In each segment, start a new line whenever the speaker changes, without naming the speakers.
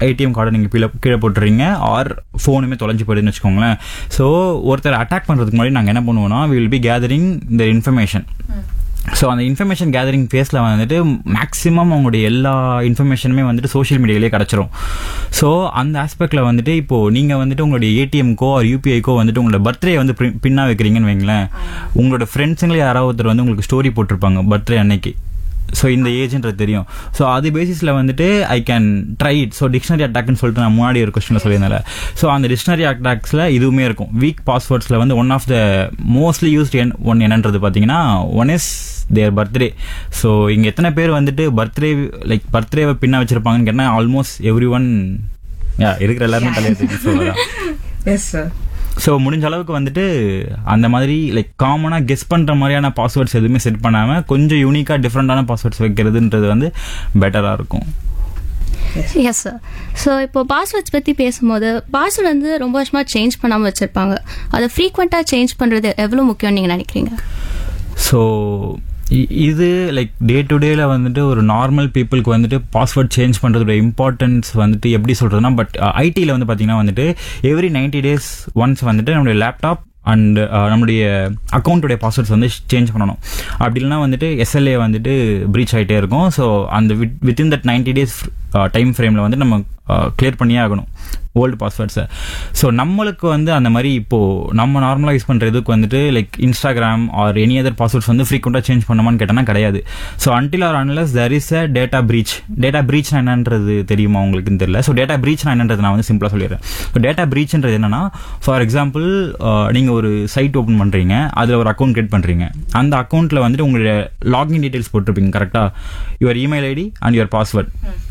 ATM கார்டை நீங்கள் கீழே கீழே போட்டுறீங்க ஆர் ஃபோனுமே தொலைஞ்சு போயிடுதுன்னு வச்சுக்கோங்களேன் ஸோ ஒருத்தர் அட்டாக் பண்ணுறதுக்கு முன்னாடி நாங்கள் என்ன பண்ணுவோம்னா வில் பி கேதரிங் இந்த இன்ஃபர்மேஷன் ஸோ அந்த இன்ஃபர்மேஷன் கேதரிங் ஃபேஸில் வந்துட்டு மேக்ஸிமம் அவங்களுடைய எல்லா இன்ஃபர்மேஷனுமே வந்துட்டு சோஷியல் மீடியாலே கிடச்சிரும் ஸோ அந்த ஆஸ்பெக்டில் வந்துட்டு இப்போது நீங்கள் வந்துட்டு உங்களுடைய ஏடிஎம்க்கோ ஆர் யூபிஐக்கோ வந்துட்டு உங்களோட பர்த்டே வந்து பின்னாக வைக்கிறீங்கன்னு வைங்களேன் உங்களோட ஃப்ரெண்ட்ஸுங்களே யாராவது ஒருத்தர் வந்து உங்களுக்கு ஸ்டோரி போட்டிருப்பாங்க பர்த்டே அன்னைக்கு ஸோ இந்த ஏஜ்ன்றது தெரியும் ஸோ அது பேசிஸில் வந்துட்டு I can try it so dictionary அட்டாக்னு சொல்லிட்டு நான் முன்னாடி ஒரு கொஸ்டினில் சொல்லியிருந்தேன் ஸோ அந்த டிக்ஷனரி அட்டாக்ஸில் இதுவுமே இருக்கும் வீக் பாஸ்வேர்ட்ஸில் வந்து one of the mostly used என் ஒன் என்னன்றது பார்த்தீங்கன்னா one is their birthday so இங்கே எத்தனை பேர் வந்துட்டு பர்த்டே லைக் பர்த்டேவை பின்ன வச்சிருப்பாங்கன்னு கேட்டால் ஆல்மோஸ்ட் எவ்ரி ஒன் யா இருக்கிற எல்லாருமே தலையை ஸோ
எஸ் சார்
ஸோ முடிஞ்ச அளவுக்கு வந்துட்டு அந்த மாதிரி லைக் காமனாக கெஸ் பண்ணுற மாதிரியான பாஸ்வேர்ட்ஸ் எதுவுமே செட் பண்ணாமல் கொஞ்சம் யூனிக்காக டிஃப்ரெண்டான பாஸ்வேர்ட்ஸ் வைக்கிறதுன்றது வந்து பெட்டராக இருக்கும்
எஸ் சார் ஸோ இப்போ பாஸ்வேர்ட்ஸ் பற்றி பேசும்போது பாஸ்வேர்டு வந்து ரொம்ப வருஷமாக சேஞ்ச் பண்ணாமல் வச்சுருப்பாங்க அதை ஃப்ரீக்வெண்ட்டாக சேஞ்ச் பண்ணுறது எவ்வளோ முக்கியம்னு நீங்கள் நினைக்கிறீங்க
ஸோ இது லைக் டே டு டேல வந்துட்டு ஒரு நார்மல் பீப்புளுக்கு வந்துட்டு பாஸ்வேர்ட் சேஞ்ச் பண்ணுறதோட இம்பார்ட்டன்ஸ் வந்துட்டு எப்படி சொல்கிறதுனா பட் ஐடியில் வந்து பார்த்தீங்கன்னா வந்துட்டு எவ்ரி நைன்டி டேஸ் ஒன்ஸ் வந்துட்டு நம்மளுடைய லேப்டாப் அண்ட் நம்மளுடைய அக்கௌண்ட்டுடைய பாஸ்வேர்ட்ஸ் வந்து சேஞ்ச் பண்ணணும் அப்படி இல்லைனா வந்துட்டு எஸ்எல்ஏ வந்துட்டு ப்ரீச் ஆகிட்டே இருக்கும் ஸோ அந்த with within that ninety days time ஃப்ரேமில் வந்து நம்ம கிளியர் பண்ணியே ஆகணும் ஓல்டு பாஸ்வேர்ட்ஸை ஸோ நம்மளுக்கு வந்து அந்த மாதிரி இப்போது நம்ம நார்மலாக யூஸ் பண்ணுற இதுக்கு வந்துட்டு like Instagram or any other passwords வந்து ஃப்ரீக்வெண்ட்டாக சேஞ்ச் பண்ணணுமான்னு கேட்டனா கிடையாது so until or unless there is a data breach data பிரீச்னா என்னன்றது தெரியுமா உங்களுக்குன்னு தெரியல ஸோ டேட்டா பிரீச்னா என்னன்றது நான் வந்து சிம்பிளாக சொல்லிடுறேன் ஸோ டேட்டா பிரீச்ன்றது என்னன்னா ஃபார் எக்ஸாம்பிள் நீங்கள் ஒரு சைட் ஓப்பன் பண்ணுறீங்க அதில் ஒரு அக்கௌண்ட் கிரியேட் பண்ணுறீங்க அந்த அக்கௌண்ட்டில் வந்துட்டு உங்களுடைய லாகின் டீடைல்ஸ் போட்டிருப்பீங்க கரெக்டாக your email ID and your password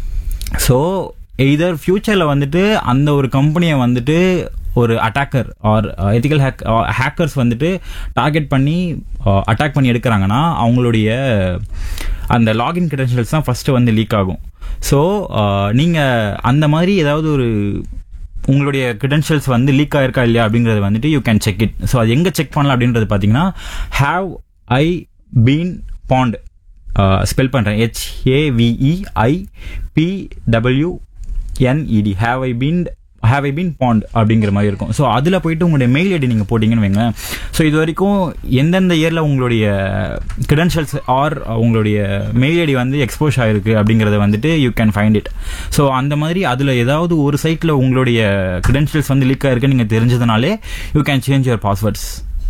so either ஃபியூச்சரில் வந்துட்டு அந்த ஒரு கம்பெனியை வந்துட்டு ஒரு attacker or ethical hack hackers வந்துட்டு டார்கெட் பண்ணி அட்டாக் பண்ணி எடுக்கிறாங்கன்னா அவங்களுடைய அந்த லாகின் கிரெடென்ஷியல்ஸ் தான் ஃபஸ்ட்டு வந்து லீக் ஆகும் ஸோ நீங்கள் அந்த மாதிரி ஏதாவது ஒரு உங்களுடைய கிரெடென்ஷியல்ஸ் வந்து லீக் ஆயிருக்கா இல்லையா அப்படிங்கிறது வந்துட்டு you can check it so அது எங்கே செக் பண்ணலாம் அப்படின்றது பார்த்தீங்கன்னா have I been pwned spell பண்ணுறேன் H A V E I P W N E T have I been have I been pwned அப்படிங்கிற மாதிரி இருக்கும் ஸோ அதில் போயிட்டு உங்களுடைய மெயில் ஐடி நீங்கள் போட்டிங்கன்னு வைங்களேன் ஸோ இது வரைக்கும் எந்தெந்த இயரில் உங்களுடைய கிரெடென்ஷியல்ஸ் ஆர் உங்களுடைய மெயில் ஐடி வந்து எக்ஸ்போஸ் ஆயிருக்கு அப்படிங்கிறத வந்துட்டு you can find it so அந்த மாதிரி அதில் ஏதாவது ஒரு சைட்டில் உங்களுடைய கிரெடென்ஷியல்ஸ் வந்து லீக் ஆயிருக்கு நீங்கள் தெரிஞ்சதுனாலே you can change your passwords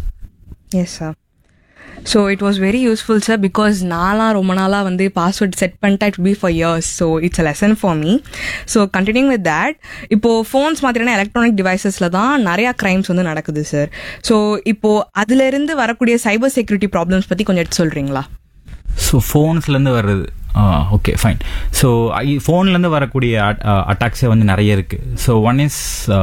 yes sir so it was very useful sir because நான்லாம் ரொம்ப நாளாக வந்து பாஸ்வேர்ட் செட் பண்ணிட்டா it be for years so it's a lesson for me so continue with that இப்போது phones மாதிரியான electronic டிவைசஸில் தான் நிறையா க்ரைம்ஸ் வந்து நடக்குது சார் ஸோ இப்போது அதுலேருந்து வரக்கூடிய சைபர் செக்யூரிட்டி ப்ராப்ளம்ஸ் பற்றி கொஞ்சம் எடுத்து சொல்கிறீங்களா
ஸோ ஃபோன்ஸ்லேருந்து வர்றது ஓகே ஃபைன் ஸோ ஐ ஃபோன்லேருந்து வரக்கூடிய அட்டாக்ஸே வந்து நிறைய இருக்குது ஸோ ஒன் இஸ்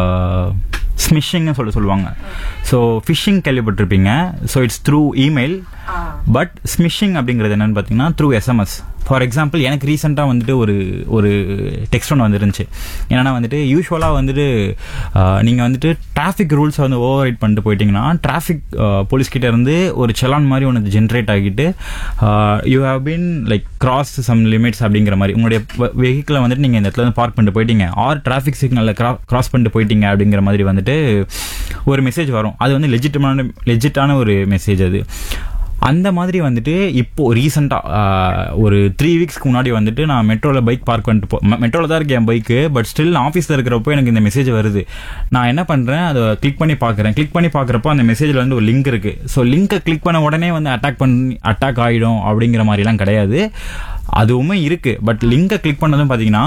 ஸ்மிஷிங்னு சொல்ல சொல்லுவாங்க ஸோ ஃபிஷிங் கேள்விப்பட்டிருப்பீங்க so it's through email but smishing அப்படிங்கிறது என்னன்னு பார்த்தீங்கன்னா த்ரூ எஸ்எம்எஸ் ஃபார் எக்ஸாம்பிள் எனக்கு ரீசெண்டாக வந்துட்டு ஒரு ஒரு டெக்ஸ்ட் ஒன்று வந்துருந்துச்சு என்னன்னா வந்துட்டு யூஸ்வலாக வந்துட்டு நீங்கள் வந்துட்டு டிராஃபிக் ரூல்ஸை வந்து ஓவர் ரைட் பண்ணிட்டு போயிட்டீங்கன்னா டிராஃபிக் போலீஸ் கிட்ட இருந்து ஒரு செலான் மாதிரி ஒன்று ஜென்ரேட் ஆகிட்டு you have been like cross some limits அப்படிங்கிற மாதிரி உங்களுடைய வெஹிக்கிளை வந்துட்டு நீங்கள் இந்த இடத்துல வந்து பார்க் பண்ணிட்டு போயிட்டீங்க ஆர் டிராஃபிக் சிக்னலில் கிராஸ் பண்ணிட்டு போயிட்டீங்க அப்படிங்கிற மாதிரி வந்துட்டு ஒரு மெசேஜ் வரும் அது வந்து லெஜிட்டமான லெஜிட்டான ஒரு மெசேஜ் அது அந்த மாதிரி வந்துட்டு இப்போ ரீசெண்டாக ஒரு த்ரீ வீக்ஸ்க்கு முன்னாடி வந்துட்டு நான் மெட்ரோவில் பைக் பார்க் பண்ணிட்டு போ மெட்ரோவில் தான் இருக்கேன் என் பைக்கு பட் ஸ்டில் ஆஃபீஸில் இருக்கிறப்போ எனக்கு இந்த மெசேஜ் வருது நான் என்ன பண்ணுறேன் அதை கிளிக் பண்ணி பார்க்குறேன் கிளிக் பண்ணி பார்க்குறப்போ அந்த மெசேஜில் வந்து ஒரு லிங்க் இருக்குது ஸோ லிங்கை கிளிக் பண்ண உடனே வந்து அட்டாக் பண்ணி அட்டாக் ஆகிடும் அப்படிங்கிற மாதிரிலாம் கிடையாது அதுவுமே இருக்குது பட் லிங்கை கிளிக் பண்ணதும் பார்த்தீங்கன்னா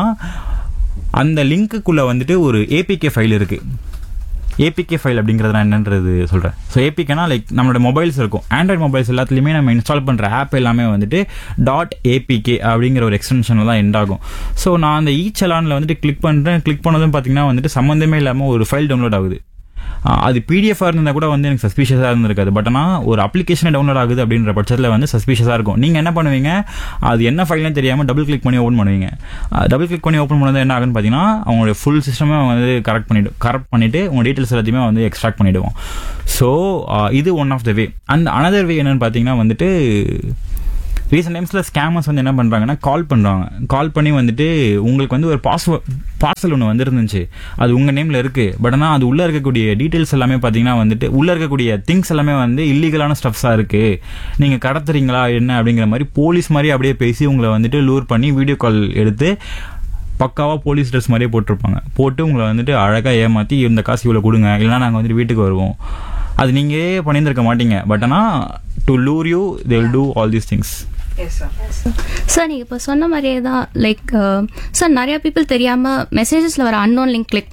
அந்த லிங்க்குள்ளே வந்துட்டு ஒரு ஏபிகே ஃபைல் இருக்குது ஏபிகே ஃபைல் அப்படிங்கிறது நான் என்னன்றது சொல்கிறேன் ஸோ ஏபிகேனா லைக் நம்மளோட மொபைல்ஸ் இருக்கும் ஆண்ட்ராய்ட் மொபைல்ஸ் எல்லாத்துலேயுமே நம்ம இன்ஸ்டால் பண்ணுற ஆப் எல்லாமே வந்துட்டு டாட் ஏபிகே அப்படிங்கிற ஒரு எக்ஸ்டென்ஷனில் தான் எண்ட் ஆகும் ஸோ நான் அந்த ஈ சலானில் வந்துட்டு கிளிக் பண்ணுறேன் கிளிக் பண்ணதும் பார்த்தீங்கன்னா வந்துட்டு சம்மந்தமே இல்லாமல் ஒரு ஃபைல் டவுன்லோட் ஆகுது அது பிடிஎஃபாக இருந்தால் கூட வந்து எனக்கு சஸ்பீஷியஸாக இருந்திருக்காது பட் ஆனால் ஒரு அப்ளிகேஷனே டவுன்லோட் ஆகுது அப்படின்ற பட்சத்தில் வந்து சஸ்பீஷியஸாக இருக்கும் நீங்கள் என்ன பண்ணுவீங்க அது என்ன ஃபைல்னு தெரியாமல் டபுள் கிளிக் பண்ணி ஓப்பன் பண்ணுவீங்க டபுள் கிளிக் பண்ணி ஓப்பன் பண்ணது என்ன ஆகுன்னு பார்த்தீங்கன்னா அவங்களுடைய ஃபுல் சிஸ்டமே வந்து கரெக்ட் பண்ணிட்டு கரெக்ட் பண்ணிவிட்டு உங்கள் டீட்டெயில்ஸ் எல்லாத்தையுமே வந்து எக்ஸ்ட்ராக்ட் பண்ணிவிடுவோம் ஸோ இது one of the way and another way என்னன்னு பார்த்தீங்கன்னா வந்துட்டு ரீசெண்ட் டைம்ஸில் ஸ்கேமர்ஸ் வந்து என்ன பண்ணுறாங்கன்னா கால் பண்ணுறாங்க கால் பண்ணி வந்துட்டு உங்களுக்கு வந்து ஒரு பாஸ்வேர்ட் பார்சல் ஒன்று வந்துருந்துச்சு அது உங்கள் நேமில் இருக்குது பட் ஆனால் அது உள்ளே இருக்கக்கூடிய டீட்டெயில்ஸ் எல்லாமே பார்த்தீங்கன்னா வந்துட்டு உள்ளே இருக்கக்கூடிய திங்ஸ் எல்லாமே வந்து இல்லீகலான ஸ்டப்ஸாக இருக்குது நீங்கள் கடத்துறீங்களா என்ன அப்படிங்கிற மாதிரி போலீஸ் மாதிரி அப்படியே பேசி உங்களை வந்துட்டு லூர் பண்ணி வீடியோ கால் எடுத்து பக்காவாக போலீஸ் ட்ரெஸ் மாதிரியே போட்டிருப்பாங்க போட்டு உங்களை வந்துட்டு அழகாக ஏமாற்றி இந்த காசு இவ்வளோ கொடுங்க இல்லைனா நாங்கள் வந்துட்டு வீட்டுக்கு வருவோம் அது நீங்களே பண்ணியிருந்திருக்க மாட்டீங்க பட் ஆனால் to lure you they will do all these things
yes sir
sir நீங்கள் இப்போ சொன்ன மாதிரியே தான் லைக் சார் நிறைய பீப்புள் தெரியாமல் மெசேஜஸில் வர அன்னோன் லிங்க் கிளிக்